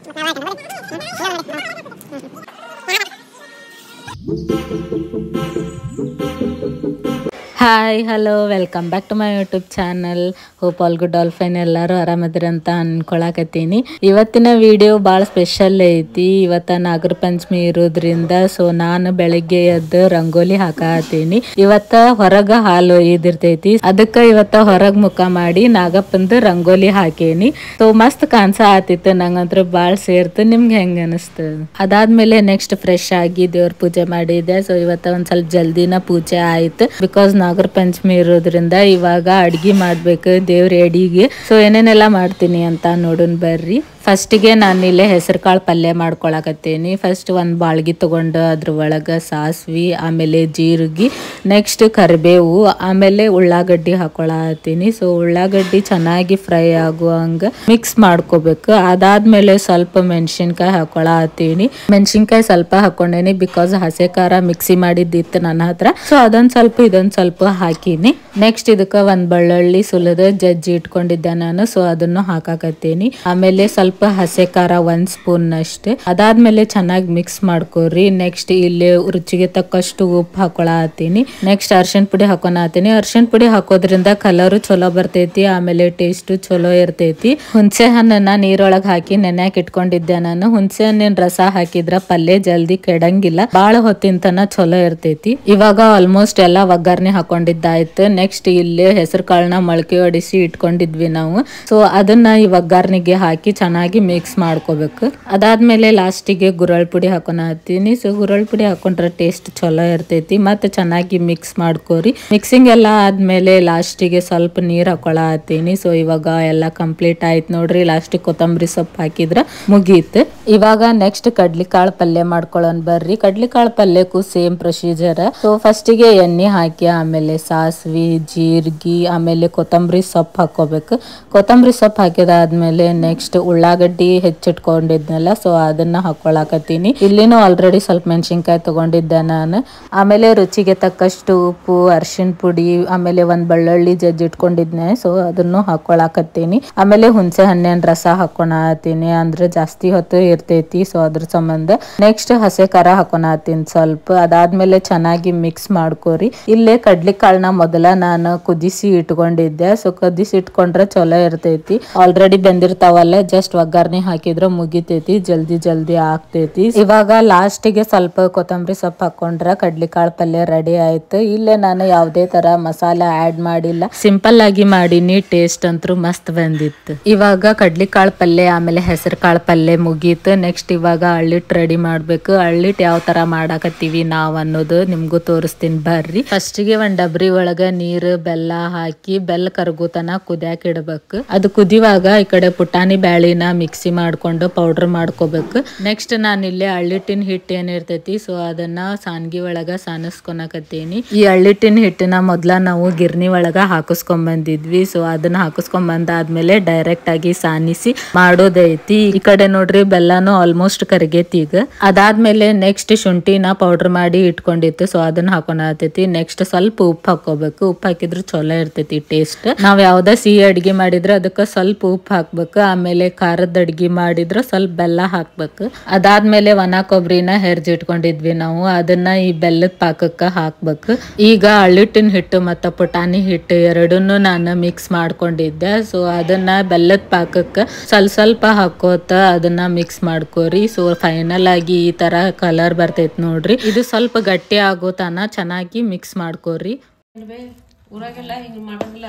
Hi hello welcome back to my YouTube channel hope all good all fine ಎಲ್ಲರೂ ಆರಾಮದಿರ ಅಂತ ಅನ್ಕೊಳಕತ್ತೀನಿ ಇವತ್ತಿನ video ಭಾಳ ಸ್ಪೆಷಲ್ ಐತಿ ಇವತ್ತ ನಾಗರ ಪಂಚಮಿ ಇರೋದ್ರಿಂದ ಸೊ ನಾನು ಬೆಳಗ್ಗೆ ಎದ್ದು ರಂಗೋಲಿ ಹಾಕತ್ತೀನಿ ಇವತ್ತ ಹೊರಗ ಹಾಲು ಒಯ್ದಿರ್ತೈತಿ ಅದಕ್ಕ ಇವತ್ತ ಹೊರಗ್ ಮುಖ ಮಾಡಿ ನಾಗಪ್ಪಂದು ರಂಗೋಲಿ ಹಾಕೇನಿ ಸೊ ಮಸ್ತ್ ಕಾನ್ಸ ಆತಿತ್ತು ನಂಗಂತ್ರ ಭಾಳ ಸೇರ್ತು ನಿಮ್ಗೆ ಹೆಂಗ ಅನಿಸ್ತು ಅದಾದ್ಮೇಲೆ ನೆಕ್ಸ್ಟ್ ಫ್ರೆಶ್ ಆಗಿ ದೇವ್ರ ಪೂಜೆ ಮಾಡಿದ್ದೆ ಸೊ ಇವತ್ತ ಒಂದ್ ಸ್ವಲ್ಪ ಜಲ್ದಿನ ಪೂಜೆ ಆಯ್ತು ಬಿಕಾಸ್ ನಾಗರ ಪಂಚಮಿ ಇರೋದ್ರಿಂದ ಇವಾಗ ಅಡ್ಗಿ ಮಾಡ್ಬೇಕು ದೇವ್ರ ಎಡಿಗೆ ಸೊ ಏನೇನೆಲ್ಲ ಮಾಡ್ತೀನಿ ಅಂತ ನೋಡೋಣ ಬರ್ರಿ ಫಸ್ಟಿಗೆ ನಾನು ಇಲ್ಲೇ ಹೆಸರು ಕಾಳು ಪಲ್ಯ ಮಾಡ್ಕೊಳಕತ್ತೀನಿ ಫಸ್ಟ್ ಒಂದು ಬಾಳ್ಗಿ ತಗೊಂಡು ಅದ್ರ ಒಳಗೆ ಸಾಸ್ವಿ ಆಮೇಲೆ ಜೀರಿಗೆ ನೆಕ್ಸ್ಟ್ ಕರಿಬೇವು ಆಮೇಲೆ ಉಳ್ಳಾಗಡ್ಡಿ ಹಾಕೊಳತ್ತೀನಿ ಸೊ ಉಳ್ಳಾಗಡ್ಡಿ ಚೆನ್ನಾಗಿ ಫ್ರೈ ಆಗುವಂಗ ಮಿಕ್ಸ್ ಮಾಡ್ಕೋಬೇಕು ಅದಾದ್ಮೇಲೆ ಸ್ವಲ್ಪ ಮೆಣಸಿನ್ಕಾಯಿ ಹಾಕೊಳತ್ತೀನಿ ಮೆಣಸಿನ್ಕಾಯಿ ಸ್ವಲ್ಪ ಹಾಕೊಂಡೇನಿ ಬಿಕಾಸ್ ಹಸೆ ಖಾರ ಮಿಕ್ಸಿ ಮಾಡಿದ್ದಿತ್ತು ನನ್ನ ಹತ್ರ ಸೊ ಅದೊಂದ್ ಸ್ವಲ್ಪ ಇದೊಂದ್ ಸ್ವಲ್ಪ ಹಾಕಿನಿ ನೆಕ್ಸ್ಟ್ ಇದಕ್ಕ ಒಂದ್ ಬೆಳ್ಳುಳ್ಳಿ ಸುಲಿದ ಜಜ್ಜಿ ಇಟ್ಕೊಂಡಿದ್ದೆ ನಾನು ಸೊ ಅದನ್ನು ಹಾಕಾಕತ್ತೀನಿ ಆಮೇಲೆ ಸ್ವಲ್ಪ ಹಸೆ ಖಾರ ಒಂದ್ ಸ್ಪೂನ್ ಅಷ್ಟೇ ಅದಾದ್ಮೇಲೆ ಚೆನ್ನಾಗಿ ಮಿಕ್ಸ್ ಮಾಡ್ಕೋರಿ ನೆಕ್ಸ್ಟ್ ಇಲ್ಲಿ ರುಚಿಗೆ ತಕ್ಕಷ್ಟು ಉಪ್ಪು ಹಾಕೊಳತ್ತೀನಿ ನೆಕ್ಸ್ಟ್ ಅರ್ಶಿಣ ಪುಡಿ ಹಾಕೊಳತ್ತೀನಿ ಅರ್ಶಿಣ ಪುಡಿ ಹಾಕೋದ್ರಿಂದ ಕಲರು ಚಲೋ ಬರ್ತೈತಿ ಆಮೇಲೆ ಟೇಸ್ಟ್ ಚಲೋ ಇರ್ತೈತಿ ಹುಣಸೆ ಹಣ್ಣನ್ನ ನೀರೊಳಗ್ ಹಾಕಿ ನೆನ್ಯಾಕ್ ಇಟ್ಕೊಂಡಿದ್ದೆ ನಾನು ಹುಣಸೆ ಹಣ್ಣಿನ ರಸ ಹಾಕಿದ್ರ ಪಲ್ಯ ಜಲ್ದಿ ಕೆಡಂಗಿಲ್ಲ ಬಾಳ ಹೊತ್ತಿನ ತನ ಚಲೋ ಇರ್ತೈತಿ ಇವಾಗ ಆಲ್ಮೋಸ್ಟ್ ಎಲ್ಲ ಒಗ್ಗರಣೆ ಹಾಕೊಂಡಿದ್ದಾಯ್ತು ನೆಕ್ಸ್ಟ್ ಇಲ್ಲಿ ಹೆಸರು ಕಾಳನ್ನ ಮೊಳಕೆ ಹೊಡಿಸಿ ಇಟ್ಕೊಂಡಿದ್ವಿ ನಾವು ಸೊ ಅದನ್ನ ಈ ಒಗ್ಗರಣೆಗೆ ಹಾಕಿ ಚೆನ್ನಾಗಿ ಮಿಕ್ಸ್ ಮಾಡ್ಕೋಬೇಕು ಅದಾದ್ಮೇಲೆ ಲಾಸ್ಟಿಗೆ ಗುರಳ್ ಪುಡಿ ಹಾಕೊಳತ್ತೀನಿ ಸೊ ಗುರಳ್ ಪುಡಿ ಹಾಕೊಂಡ್ರೆ ಟೇಸ್ಟ್ ಚಲೋ ಇರ್ತೈತಿ ಮತ್ತೆ ಚೆನ್ನಾಗಿ ಮಿಕ್ಸ್ ಮಾಡ್ಕೋರಿ ಮಿಕ್ಸಿಂಗ್ ಎಲ್ಲ ಆದ್ಮೇಲೆ ಲಾಸ್ಟಿಗೆ ಸ್ವಲ್ಪ ನೀರ್ ಹಾಕೊಳತ್ತೀನಿ ಸೊ ಇವಾಗ ಎಲ್ಲ ಕಂಪ್ಲೀಟ್ ಆಯ್ತು ನೋಡ್ರಿ ಲಾಸ್ಟಿಗೆ ಕೊತ್ತಂಬರಿ ಸೊಪ್ಪು ಹಾಕಿದ್ರ ಮುಗೀತು ಇವಾಗ ನೆಕ್ಸ್ಟ್ ಕಡ್ಲಿಕಾಳು ಪಲ್ಯ ಮಾಡ್ಕೊಳ್ಳೋಣ ಬರ್ರಿ ಕಡ್ಲಿಕಾಳು ಪಲ್ಯಕ್ಕೂ ಸೇಮ್ ಪ್ರೊಸೀಜರ್ ಸೊ ಫಸ್ಟಿಗೆ ಎಣ್ಣೆ ಹಾಕಿ ಆಮೇಲೆ ಸಾಸ್ವಿ ಜೀರಿಗೆ ಆಮೇಲೆ ಕೊತ್ತಂಬರಿ ಸೊಪ್ಪು ಹಾಕೋಬೇಕು ಕೊತ್ತಂಬರಿ ಸೊಪ್ಪು ಹಾಕಿದಾದ್ಮೇಲೆ ನೆಕ್ಸ್ಟ್ ಉಳ್ಳಾಗಡ್ಡಿ ಹೆಚ್ಚಿಟ್ಕೊಂಡಿದ್ನಲ್ಲ ಸೊ ಅದನ್ನ ಹಾಕೊಳಕತ್ತೀನಿ ಇಲ್ಲಿನೂ ಆಲ್ರೆಡಿ ಸ್ವಲ್ಪ ಮೆಣಸಿನ್ಕಾಯಿ ತಗೊಂಡಿದ್ದೆ ನಾನು ಆಮೇಲೆ ರುಚಿಗೆ ತಕ್ಕಷ್ಟು ಉಪ್ಪು ಅರ್ಶಿಣ ಪುಡಿ ಆಮೇಲೆ ಒಂದ್ ಬೆಳ್ಳುಳ್ಳಿ ಜಜ್ಜಿ ಇಟ್ಕೊಂಡಿದ್ನೆ ಸೊ ಅದನ್ನು ಹಾಕೊಳಕತ್ತೀನಿ ಆಮೇಲೆ ಹುಣಸೆ ಹಣ್ಣಿನ ರಸ ಹಾಕೊಳತೀನಿ ಅಂದ್ರೆ ಜಾಸ್ತಿ ಹೊತ್ತು ಇರ್ತೈತಿ ಸೊ ಅದ್ರ ಸಂಬಂಧ ನೆಕ್ಸ್ಟ್ ಹಸೆ ಖಾರ ಹಾಕೊಳತೀನಿ ಸ್ವಲ್ಪ ಅದಾದ್ಮೇಲೆ ಚೆನ್ನಾಗಿ ಮಿಕ್ಸ್ ಮಾಡ್ಕೋರಿ ಇಲ್ಲೇ ಕಡ್ಲಿ ಕಾಳನ್ನ ಮೊದಲ ನಾನು ಕುದಿಸಿ ಇಟ್ಕೊಂಡಿದ್ದೆ ಸೊ ಕುದಿಸಿ ಇಟ್ಕೊಂಡ್ರೆ ಚಲೋ ಇರ್ತೈತಿ ಆಲ್ರೆಡಿ ಬೆಂದಿರ್ತಾವಲ್ಲ ಜಸ್ಟ್ ಒಗ್ಗರಣೆ ಹಾಕಿದ್ರೆ ಮುಗಿತೈತಿ ಜಲ್ದಿ ಜಲ್ದಿ ಆಗ್ತೈತಿ ಇವಾಗ ಲಾಸ್ಟಿಗೆ ಸ್ವಲ್ಪ ಕೊತ್ತಂಬರಿ ಸೊಪ್ಪು ಹಾಕೊಂಡ್ರೆ ಕಡ್ಲಿಕಾಳು ಪಲ್ಯ ರೆಡಿ ಆಯ್ತು ಇಲ್ಲೇ ನಾನು ಯಾವುದೇ ತರ ಮಸಾಲೆ ಆಡ್ ಮಾಡಿಲ್ಲ ಸಿಂಪಲ್ ಆಗಿ ಮಾಡೀನಿ ಟೇಸ್ಟ್ ಅಂತೂ ಮಸ್ತ್ ಬಂದಿತ್ತು ಇವಾಗ ಕಡ್ಲಿಕಾಳು ಪಲ್ಯ ಆಮೇಲೆ ಹೆಸರು ಕಾಳು ಪಲ್ಯ ಮುಗೀತು ನೆಕ್ಸ್ಟ್ ಇವಾಗ ಅಳ್ಳಿಟ್ ರೆಡಿ ಮಾಡ್ಬೇಕು ಅಳ್ಳಿಟ್ ಯಾವ ತರ ಮಾಡಾಕತ್ತೀವಿ ನಾವ್ ಅನ್ನೋದು ನಿಮ್ಗೂ ತೋರಿಸ್ತೀನಿ ಬರ್ರಿ ಫಸ್ಟಿಗೆ ಒಂದ್ ಡಬ್ರಿ ಒಳಗ ನೀರು ಬೆಲ್ಲ ಹಾಕಿ ಬೆಲ್ಲ ಕರಗುತನ ಕುದ್ಯಾಕ ಇಡ್ಬೇಕು ಅದು ಕುದಿವಾಗ ಈ ಕಡೆ ಪುಟಾಣಿ ಬ್ಯಾಳಿನ ಮಿಕ್ಸಿ ಮಾಡ್ಕೊಂಡು ಪೌಡರ್ ಮಾಡ್ಕೋಬೇಕು ನೆಕ್ಸ್ಟ್ ನಾನು ಇಲ್ಲಿ ಅಳ್ಳಿಟ್ಟಿನ ಹಿಟ್ಟು ಏನಿರ್ತೈತಿ ಸೊ ಅದನ್ನ ಸಾನ್ಗಿ ಒಳಗ ಸಾನಿಸ್ಕೊನಕತ್ತೀನಿ ಈ ಅಳ್ಳಿಟ್ಟಿನ ಹಿಟ್ಟನ್ನ ಮೊದ್ಲ ನಾವು ಗಿರ್ನಿ ಒಳಗ ಹಾಕಿಸ್ಕೊಂಡ್ ಬಂದಿದ್ವಿ ಸೊ ಅದನ್ನ ಹಾಕಿಸ್ಕೊಂಡ್ ಬಂದಾದ್ಮೇಲೆ ಡೈರೆಕ್ಟ್ ಆಗಿ ಸಾನಿಸಿ ಮಾಡೋದೈತಿ ಈ ಕಡೆ ನೋಡ್ರಿ ಬೆಲ್ಲನು ಆಲ್ಮೋಸ್ಟ್ ಕರಗೈತಿ ಈಗ ಅದಾದ್ಮೇಲೆ ನೆಕ್ಸ್ಟ್ ಶುಂಠಿನ ಪೌಡರ್ ಮಾಡಿ ಇಟ್ಕೊಂಡಿತ್ತು ಸೊ ಅದನ್ನ ಹಾಕೊಳತೈತಿ ನೆಕ್ಸ್ಟ್ ಸ್ವಲ್ಪ ಉಪ್ಪು ಹಾಕೋಬೇಕು ಉಪ್ಪು ಹಾಕಿದ್ರೆ ಚಲೋ ಇರ್ತೈತಿ ಟೇಸ್ಟ್ ನಾವ್ ಯಾವ್ದ ಸಿಹಿ ಅಡ್ಗೆ ಮಾಡಿದ್ರೆ ಅದಕ್ಕೆ ಸ್ವಲ್ಪ ಉಪ್ಪು ಹಾಕ್ಬೇಕು ಆಮೇಲೆ ಖಾರದ ಅಡ್ಗೆ ಮಾಡಿದ್ರೆ ಸ್ವಲ್ಪ ಬೆಲ್ಲ ಹಾಕ್ಬೇಕು ಅದಾದ್ಮೇಲೆ ಒಣ ಕೊಬ್ಬರಿನ ಹೆರ್ಜಿ ಇಟ್ಕೊಂಡಿದ್ವಿ ನಾವು ಅದನ್ನ ಈ ಬೆಲ್ಲದ ಪಾಕಕ್ಕ ಹಾಕ್ಬೇಕು ಈಗ ಅಳ್ಳಿಟ್ಟಿನ ಹಿಟ್ಟು ಮತ್ತು ಪುಟಾಣಿ ಹಿಟ್ಟು ಎರಡನ್ನೂ ನಾನು ಮಿಕ್ಸ್ ಮಾಡ್ಕೊಂಡಿದ್ದೆ ಸೊ ಅದನ್ನ ಬೆಲ್ಲದ ಪಾಕಕ್ಕೆ ಸ್ವಲ್ಪ ಸ್ವಲ್ಪ ಹಾಕೋತ ಅದನ್ನ ಮಿಕ್ಸ್ ಮಾಡ್ಕೋರಿ ಸೊ ಫೈನಲ್ ಆಗಿ ಈ ತರ ಕಲರ್ ಬರ್ತೈತಿ ನೋಡ್ರಿ ಇದು ಸ್ವಲ್ಪ ಗಟ್ಟಿ ಆಗೋ ತನ ಚೆನ್ನಾಗಿ ಮಿಕ್ಸ್ ಮಾಡ್ಕೋರಿ ಬೇ ಊರಾಗೆಲ್ಲ ಹಿಂಗ್ ಮಾಡಂಗಿಲ್ಲ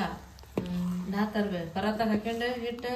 ನಾ ತರ್ಬೇ ಪರಾತ ಹಾಕೊಂಡೆ ಹಿಟ್ಟು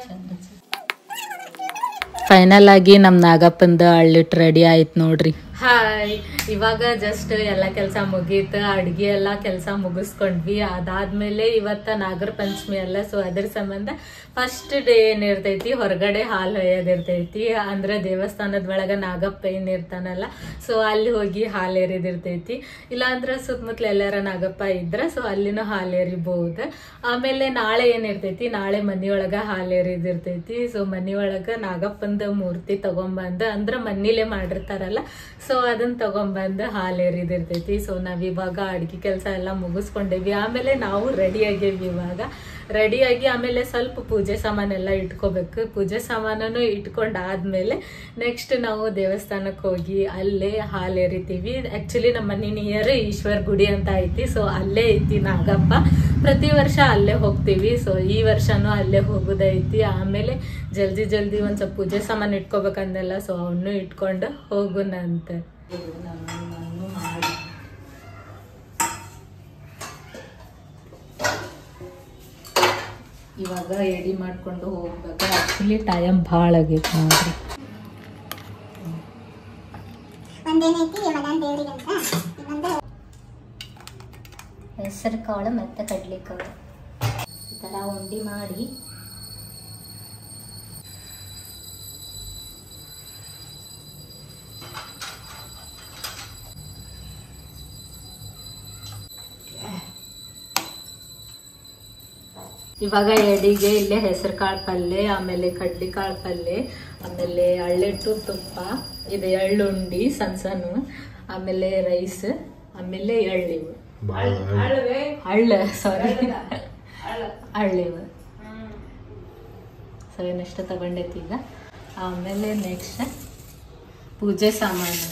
ಫೈನಲ್ ಆಗಿ ನಮ್ ನಾಗಪ್ಪಂದ ಅಳ್ಳಿಟ್ ರೆಡಿ ಆಯ್ತು ನೋಡ್ರಿ ಹಾಯ್ ಇವಾಗ ಜಸ್ಟ್ ಎಲ್ಲ ಕೆಲಸ ಮುಗೀತು ಅಡ್ಗೆ ಎಲ್ಲ ಕೆಲಸ ಮುಗಿಸ್ಕೊಂಡ್ವಿ ಅದಾದ್ಮೇಲೆ ಇವತ್ತ ನಾಗರ ಪಂಚಮಿ ಅಲ್ಲ ಸೊ ಅದ್ರ ಸಂಬಂಧ ಫಸ್ಟ್ ಡೇ ಏನಿರ್ತೈತಿ ಹೊರಗಡೆ ಹಾಲು ಹೊಯ್ಯೋದಿರ್ತೈತಿ ಅಂದ್ರೆ ದೇವಸ್ಥಾನದ ಒಳಗ ನಾಗಪ್ಪ ಏನಿರ್ತಾನಲ್ಲ ಸೊ ಅಲ್ಲಿ ಹೋಗಿ ಹಾಲು ಎರಿದಿರ್ತೈತಿ ಇಲ್ಲಾಂದ್ರೆ ಸುತ್ತಮುತ್ತಲ ಎಲ್ಲಾರ ನಾಗಪ್ಪ ಇದ್ರ ಸೊ ಅಲ್ಲಿನೂ ಹಾಲು ಎರಿಬಹುದು ಆಮೇಲೆ ನಾಳೆ ಏನಿರ್ತೈತಿ ನಾಳೆ ಮನಿಯೊಳಗ ಹಾಲು ಎರಿದಿರ್ತೈತಿ ಸೊ ಮನಿಯೊಳಗ ನಾಗಪ್ಪಂದ ಮೂರ್ತಿ ತಗೊಂಬಂದು ಅಂದ್ರ ಮನಿಲೇ ಮಾಡಿರ್ತಾರಲ್ಲ ಸೊ ಅದನ್ನ ತಗೊಂಬಂದು ಹಾಲು ಎರಿದಿರ್ತೈತಿ ಸೊ ನಾವ್ ಇವಾಗ ಅಡ್ಗೆ ಕೆಲಸ ಎಲ್ಲ ಮುಗಿಸ್ಕೊಂಡೇವಿ ಆಮೇಲೆ ನಾವು ರೆಡಿ ಆಗೇವಿ ಇವಾಗ ರೆಡಿಯಾಗಿ ಆಮೇಲೆ ಸ್ವಲ್ಪ ಪೂಜೆ ಸಾಮಾನೆಲ್ಲ ಇಟ್ಕೋಬೇಕು ಪೂಜೆ ಸಾಮಾನನ್ನು ಇಟ್ಕೊಂಡಾದ್ಮೇಲೆ ನೆಕ್ಸ್ಟ್ ನಾವು ದೇವಸ್ಥಾನಕ್ಕೆ ಹೋಗಿ ಅಲ್ಲೇ ಹಾಲು ಎರಿತೀವಿ ಆಕ್ಚುಲಿ ನಮ್ಮ ಮನೆ ನಿಯರ್ ಈಶ್ವರ್ ಗುಡಿ ಅಂತ ಐತಿ ಸೊ ಅಲ್ಲೇ ಐತಿ ನಾಗಪ್ಪ ಪ್ರತಿ ವರ್ಷ ಅಲ್ಲೇ ಹೋಗ್ತೀವಿ ಸೊ ಈ ವರ್ಷನೂ ಅಲ್ಲೇ ಹೋಗೋದೈತಿ ಆಮೇಲೆ ಜಲ್ದಿ ಜಲ್ದಿ ಒಂದ್ ಸ್ವಲ್ಪ ಪೂಜೆ ಸಾಮಾನು ಇಟ್ಕೋಬೇಕಂದೆಲ್ಲ ಸೊ ಅವನು ಇಟ್ಕೊಂಡು ಹೋಗೋಣ ಅಂತ ನಾನು ಮಾಡಿ ಇವಾಗ ಎಡಿ ಮಾಡ್ಕೊಂಡು ಹೋಗ್ಬೇಕು ಆಕ್ಚುಲಿ ಟೈಮ್ ಭಾಳ ಆಗೈತೆ ನೋಡ್ರಿ ಒಂದೇನೈತಿ ಮದಾನ್ ದೇವ್ರಿಗಂತ ಇನ್ನೊಂದು ಹೆಸರು ಕಾಳು ಮತ್ತು ಕಡಲೆಕಾಳು ಈ ಥರ ಉಂಡೆ ಮಾಡಿ ಇವಾಗ ಎಡಿಗೆ ಇಲ್ಲೇ ಹೆಸರು ಕಾಳು ಪಲ್ಯ ಆಮೇಲೆ ಕಡ್ಲಿ ಕಾಳು ಪಲ್ಯ ಆಮೇಲೆ ಅಳ್ಳೆಟ್ಟು ತುಪ್ಪ ಇದು ಎಳ್ಳುಂಡಿ ಸಣ್ಣ ಸಣ್ಣ ಆಮೇಲೆ ರೈಸ್ ಆಮೇಲೆ ಎಳ್ಳಿವು ಹಳ್ಳ ಸಾರಿ ಹಳ್ಳಿವು ಸೊ ಏನಷ್ಟು ತಗೊಂಡೈತಿ ಈಗ ಆಮೇಲೆ ನೆಕ್ಸ್ಟ್ ಪೂಜೆ ಸಾಮಾನು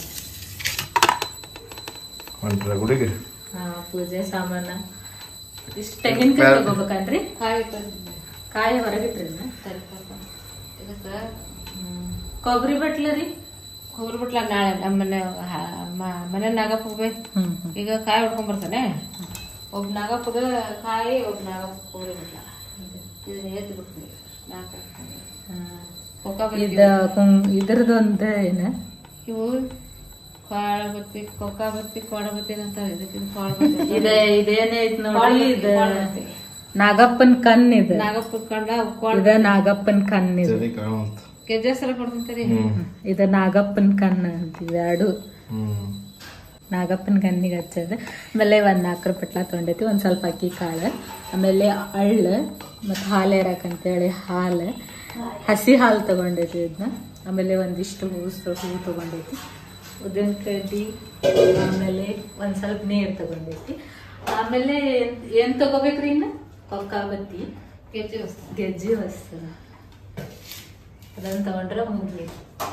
ಹೊಂಟ್ರ ಗುಡಿಗೆ ಹಾ ಪೂಜೆ ಸಾಮಾನ ಇಷ್ಟು ತೆಂಗಿನಕಾಯಿ ತಗೋಬೇಕನ್ರಿ ಕಾಯಿ ತಂದಿದ್ದೆ ಕಾಯಿ ಹೊರಗಿಟ್ರಿ ಇದಕ್ಕೆ ಕೊಬ್ಬರಿ ಬಟ್ಲ ರೀ ಕೊಬ್ಬರಿ ಬಿಟ್ಲ ನಾಳೆ ನಮ್ಮ ಮನೆ ಮನೆ ನಾಗಪ್ಪ ಹೋಗ್ಬೇಕು ಹ್ಮ್ ಹ್ಮ್ ಈಗ ಕಾಯಿ ಹೊಡ್ಕೊಂಡ್ ಬರ್ತಾನೆ ಒಬ್ಬ ನಾಗಪ್ಪಗ ಕಾಯಿ ಒಬ್ಬ ನಾಗಪ್ಪ ಕೊಬ್ಬರಿ ಬಿಟ್ಲ ಇದನ್ನ ಎದ್ದು ಬಿಡ್ತೀವಿ ನಾಲ್ಕು ಕೊಕ್ಕ ಇದ ಕುಂ- ಇದ್ರದೊಂದು ಏನ ಇವು ಕಾಳ ಬತ್ತಿ ಕೊಕ್ಕ ಬತ್ತಿ ಕೋಡ ಬತ್ತಿ ಅಂತ ಇದಕ್ಕೆ ಇದು ಕೋಡ ಬತ್ತಿ ಇದ ಇದೇನೈತ್ ನೋಡಿ ಇದ ನಾಗಪ್ಪನ್ ಕಣ್ ಇದು ನಾಗಪ್ಪ ಕಂಡ ಕೋಡ ಇದ ನಾಗಪ್ಪನ್ ಕಣ್ ಇದು ಸರಿ ಕಾಣುವಂತ ಗೆಜ್ಜೆ ಸಲ ಕೊಡ್ತಂತೀರಿ ಇದ ನಾಗಪ್ಪನ್ ಕಣ್ ಅಂತೀವಿ ಎರಡು ಹ್ಮ್ ನಾಗಪ್ಪನ ಕಣ್ಣಿಗೆ ಹಚ್ಚದ ಆಮೇಲೆ ಒಂದ್ ನಾಲ್ಕು ಪಟ್ಲ ತೊಗೊಂಡೈತಿ ಒಂದ್ ಸ್ವಲ್ಪ ಅಕ್ಕಿ ಕಾಳು ಆಮೇಲೆ ಅಳ್ಳು ಮತ್ತು ಹಾಲು ಏರಾಕಂತೇಳಿ ಹಾಲು ಹಸಿ ಹಾಲು ತಗೊಂಡೈತಿ ಇದನ್ನ ಆಮೇಲೆ ಒಂದಿಷ್ಟು ಹೂವು ಹೂ ತಗೊಂಡೈತಿ ಉದ್ದಿನ ಕಡ್ಡಿ ಆಮೇಲೆ ಒಂದ್ ಸ್ವಲ್ಪ ನೀರು ತಗೊಂಡೈತಿ ಆಮೇಲೆ ಏನ್- ಏನ್ ತಗೋಬೇಕ್ರಿ ಇನ್ನು ಕೊಕ್ಕಾಬತ್ತಿ ಗೆಜ್ಜೆ ವಸ್ತು ಗೆಜ್ಜಿ ವಸ್ತು ಅದನ್ನ ತಗೊಂಡ್ರೆ ಮುಗಿ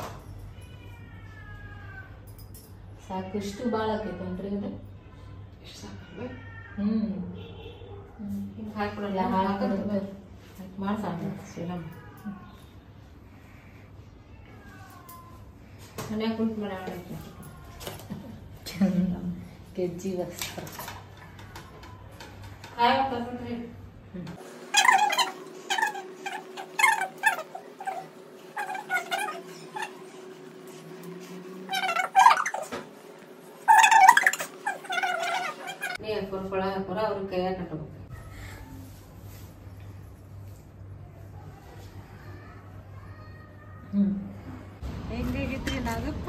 ಸಾಕು ಇಷ್ಟು ಭಾಳ ಆಕೈತೇನ್ರಿ ಇದು ಎಷ್ಟು ಸಾಕಲ್ವ ಹ್ಮ್ ಹಿಂಗೆ ಹಾಕ್ಬಿಡಲ್ಲ ಎಲ್ಲ ಹಾಕ್ಬಿಡು. ಮಾಡ್ಸಾಣ ಶ್ರೀರಾಮ್ ಮನ್ಯಾಗ ಕುಂತು ಮಾಡಿ ಗೆಜ್ಜಿ ವಸ್ತ್ರ ಕಾಯಿ ಹಾಕ್ತಂತ್ರಿ ನೀ ಹಾಕೋರು ಕೊಳ ಹಾಕೋರ ಅವ್ರ ಕೈಯಾಗ ಕಟ್ಟಬೇಕು ಹ್ಮ್ ಹೆಂಗಾಗಿತ್ರಿ ನಾಗಪ್ಪ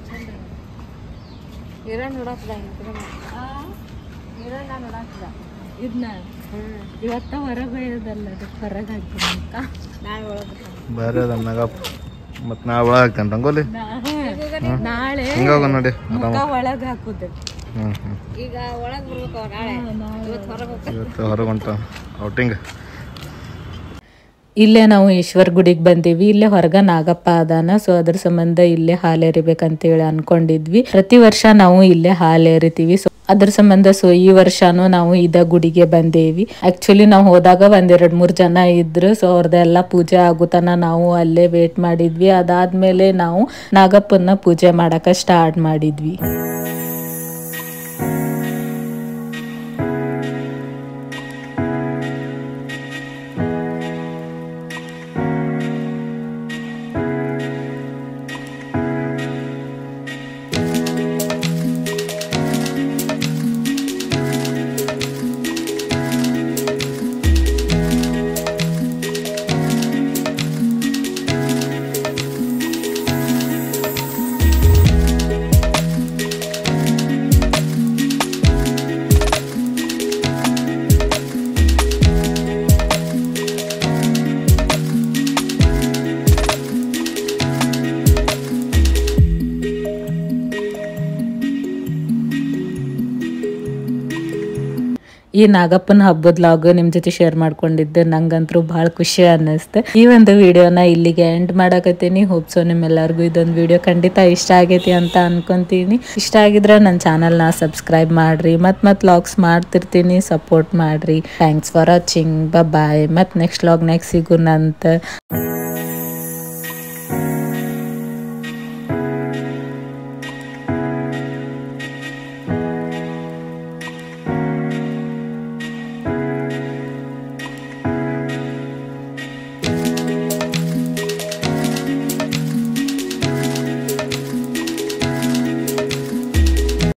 ಹಿರಣ್ಣ ನೋಡಾಕ್ದ ಹಿರಣ್ಣ ನೋಡಾಕ್ದ ಇದನ್ನ ಇವತ್ತ ಹೊರಗೆ ಬೈಯೋದಲ್ಲ ಅದಕ್ಕೆ ಹೊರಗೆ ಹಾಕ್ತೀನಿ ಅಂತ ನಾಳೆ ಒಳಗೆ ಬೇರೆ ಅದ ನಗಪ್ಪ ಮತ್ ನಾ ಒಳಗೆ ಹಾಕ್ತೇನೆ ರಂಗೋಲಿ ನಾಳೆ ಹಿಂಗ ನೋಡಿ ಮುಖ ಒಳಗೆ ಹಾಕುದು ಹ್ಮ್ ಹ್ಮ್ ಈಗ ಒಳಗೆ ಬರ್ಬೇಕು ಅವ ನಾಳೆ ಇವತ್ತು ಹೊರಗೆ ಹೋಗ್ತಾರೆ ಇವತ್ತು ಹೊರಗೆ ಹೊಂಟ ಔಟಿಂಗ್ ಇಲ್ಲೇ ನಾವು ಈಶ್ವರ್ ಗುಡಿಗೆ ಬಂದೀವಿ ಇಲ್ಲೇ ಹೊರಗ ನಾಗಪ್ಪ ಅದಾನ ಸೊ ಅದ್ರ ಸಂಬಂಧ ಇಲ್ಲೇ ಹಾಲು ಎರಿಬೇಕಂತೇಳಿ ಅನ್ಕೊಂಡಿದ್ವಿ ಪ್ರತಿ ವರ್ಷ ನಾವು ಇಲ್ಲೇ ಹಾಲು ಎರಿತೀವಿ ಸೊ ಅದ್ರ ಸಂಬಂಧ ಸೊ ಈ ವರ್ಷನೂ ನಾವು ಇದ ಗುಡಿಗೆ ಬಂದೇವಿ ಆಕ್ಚುಲಿ ನಾವು ಹೋದಾಗ ಒಂದ್ ಎರಡ್ ಮೂರ್ ಜನ ಇದ್ರು ಸೊ ಅವ್ರದ್ದೆಲ್ಲ ಪೂಜೆ ಆಗುತನ ನಾವು ಅಲ್ಲೇ ವೇಟ್ ಮಾಡಿದ್ವಿ ಅದಾದ್ಮೇಲೆ ನಾವು ನಾಗಪ್ಪನ ಪೂಜೆ ಮಾಡಕ ಸ್ಟಾರ್ಟ್ ಮಾಡಿದ್ವಿ ಈ ನಾಗಪ್ಪನ ಹಬ್ಬದ ಲಾಗ್ ನಿಮ್ ಜೊತೆ ಶೇರ್ ಮಾಡ್ಕೊಂಡಿದ್ದೆ ನಂಗಂತೂ ಬಹಳ ಖುಷಿ ಅನ್ನಿಸ್ತು ಈ ಒಂದು ವಿಡಿಯೋನ ಇಲ್ಲಿಗೆ ಎಂಡ್ ಮಾಡಕತ್ತೀನಿ ಹೋಪ್ ಸೊ ನಿಮ್ಮೆಲ್ಲರಿಗೂ ಇದೊಂದು ವಿಡಿಯೋ ಖಂಡಿತ ಇಷ್ಟ ಆಗೈತಿ ಅಂತ ಅನ್ಕೊಂತೀನಿ ಇಷ್ಟ ಆಗಿದ್ರೆ ನನ್ನ ಚಾನಲ್ನ ಸಬ್ಸ್ಕ್ರೈಬ್ ಮಾಡ್ರಿ ಮತ್ ಮತ್ ಲಾಗ್ಸ್ ಮಾಡ್ತಿರ್ತೀನಿ ಸಪೋರ್ಟ್ ಮಾಡ್ರಿ ಥ್ಯಾಂಕ್ಸ್ ಫಾರ್ ವಾಚಿಂಗ್ ಬಾಯ್ ಮತ್ ನೆಕ್ಸ್ಟ್ ಲಾಗ್ ನೆಕ್ಸ್ಟ್ ಸಿಗುನಂತ